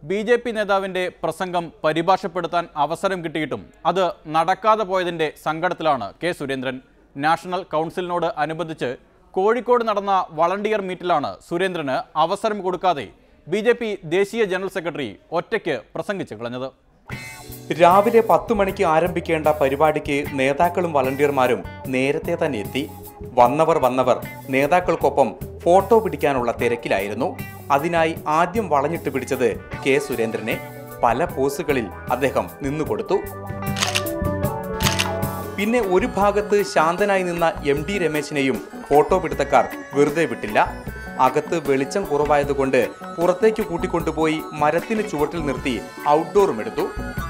B J P നേതാവിൻ്റെ പ്രസംഗം പരിഭാഷപ്പെടുത്താൻ അവസരം കിട്ടിയിട്ടും അത് നടക്കാതെ പോയതിൻ്റെ സങ്കടത്തിലാണ് കെ സുരേന്ദ്രൻ നാഷണൽ കൗൺസിലിനോട് അനുബന്ധിച്ച് കോഴിക്കോട് നടന്ന വളണ്ടിയർ മീറ്റിലാണ് സുരേന്ദ്രന് അവസരം കൊടുക്കാതെ ബി ജെ പി ദേശീയ ജനറൽ സെക്രട്ടറി ഒറ്റയ്ക്ക് പ്രസംഗിച്ചു കളഞ്ഞത് രാവിലെ പത്തു മണിക്ക് ആരംഭിക്കേണ്ട പരിപാടിക്ക് നേതാക്കളും വളണ്ടിയർമാരും നേരത്തെ തന്നെ എത്തി വന്നവർ വന്നവർ നേതാക്കൾക്കൊപ്പം ഫോട്ടോ പിടിക്കാനുള്ള തിരക്കിലായിരുന്നു അതിനായി ആദ്യം വളഞ്ഞിട്ട് പിടിച്ചത് കെ സുരേന്ദ്രനെ പല പോസുകളിൽ അദ്ദേഹം നിന്നുകൊടുത്തു പിന്നെ ഒരു ഭാഗത്ത് ശാന്തനായി നിന്ന എം ഡി രമേശിനെയും ഫോട്ടോ പിടുത്തക്കാർ വെറുതെ വിട്ടില്ല അകത്ത് വെളിച്ചം കുറവായതുകൊണ്ട് പുറത്തേക്ക് കൂട്ടിക്കൊണ്ടുപോയി മരത്തിന് ചുവട്ടിൽ നിർത്തി ഔട്ട്ഡോറും എടുത്തു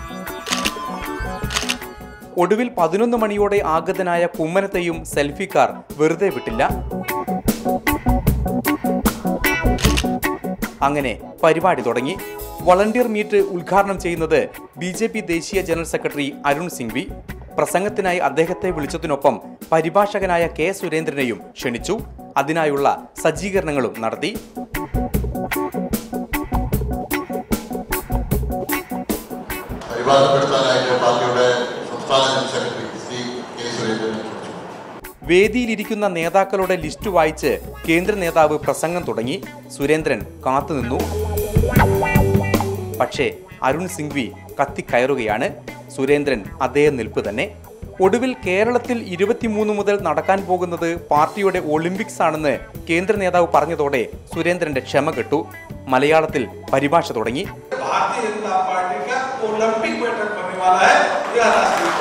ഒടുവിൽ പതിനൊന്ന് മണിയോടെ ആഗതനായ കുമ്മനത്തെയും സെൽഫിക്കാർ വെറുതെ വിട്ടില്ല അങ്ങനെ പരിപാടി തുടങ്ങി വളണ്ടിയർ മീറ്റ് ഉദ്ഘാടനം ചെയ്യുന്നത് ബി ജെ പി ദേശീയ ജനറൽ സെക്രട്ടറി അരുൺ സിംഗ്വി പ്രസംഗത്തിനായി അദ്ദേഹത്തെ വിളിച്ചതിനൊപ്പം പരിഭാഷകനായ കെ സുരേന്ദ്രനെയും ക്ഷണിച്ചു അതിനായുള്ള സജ്ജീകരണങ്ങളും നടത്തി പരിപാടിപ്പെടുത്താനായിട്ട് പാർട്ടിയുടെ സംസ്ഥാന ജനറൽ സെക്രട്ടറി ശ്രീ കെ സുരേന്ദ്രനെ ക്ഷണിച്ചു വേദിയിലിരിക്കുന്ന നേതാക്കളുടെ ലിസ്റ്റ് വായിച്ച് കേന്ദ്ര നേതാവ് പ്രസംഗം തുടങ്ങി സുരേന്ദ്രൻ കാത്തുനിന്നു പക്ഷേ അരുൺ സിംഗ്വി കത്തിക്കയറുകയാണ് സുരേന്ദ്രൻ അതേ നിൽപ്പ് തന്നെ ഒടുവിൽ കേരളത്തിൽ ഇരുപത്തിമൂന്ന് മുതൽ നടക്കാൻ പോകുന്നത് പാർട്ടിയുടെ ഒളിമ്പിക്സ് ആണെന്ന് കേന്ദ്ര നേതാവ് പറഞ്ഞതോടെ സുരേന്ദ്രന്റെ ക്ഷമ കെട്ടു മലയാളത്തിൽ പരിഭാഷ തുടങ്ങി भारतीय जनता पार्टी का ओलंपिक बैठक बनने वाला है यह राष्ट्रीय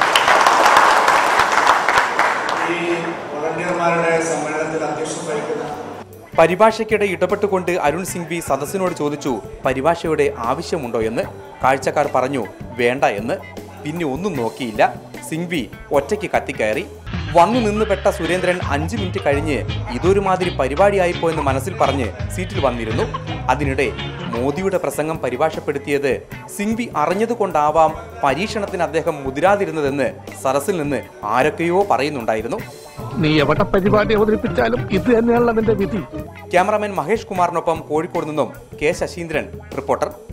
ഈ വോളണ്ടിയർമാരുടെ സമ്മേളനത്തിൽ അധ്യക്ഷം വഹിക്കുന്ന പരിഭാഷയ്ക്കിടെ ഇടപെട്ടുകൊണ്ട് അരുൺ സിംഗ്വി സദസ്സിനോട് ചോദിച്ചു പരിഭാഷയുടെ ആവശ്യമുണ്ടോ എന്ന് കാഴ്ചക്കാർ പറഞ്ഞു വേണ്ട എന്ന് പിന്നെ ഒന്നും നോക്കിയില്ല സിംഗ്വി ഒറ്റയ്ക്ക് കത്തിക്കയറി വന്നു നിന്ന് പെട്ട സുരേന്ദ്രൻ അഞ്ചു മിനിറ്റ് കഴിഞ്ഞ് ഇതൊരുമാതിരി പരിപാടിയായിപ്പോയെന്ന് മനസ്സിൽ പറഞ്ഞ് സീറ്റിൽ വന്നിരുന്നു അതിനിടെ മോദിയുടെ പ്രസംഗം പരിഭാഷപ്പെടുത്തിയത് സിംഗ്വി അറിഞ്ഞതുകൊണ്ടാവാം പരീക്ഷണത്തിന് അദ്ദേഹം മുതിരാതിരുന്നതെന്ന് സദസ്സിൽ നിന്ന് ആരൊക്കെയോ പറയുന്നുണ്ടായിരുന്നു നീ എവിടെ പരിപാടി അവതരിപ്പിച്ചാലും ഇത് തന്നെയാണല്ലോ നിന്റെ വിധി ക്യാമറാമാൻ മഹേഷ് കുമാറിനൊപ്പം കോഴിക്കോട് നിന്നും കെ ശശീന്ദ്രൻ റിപ്പോർട്ടർ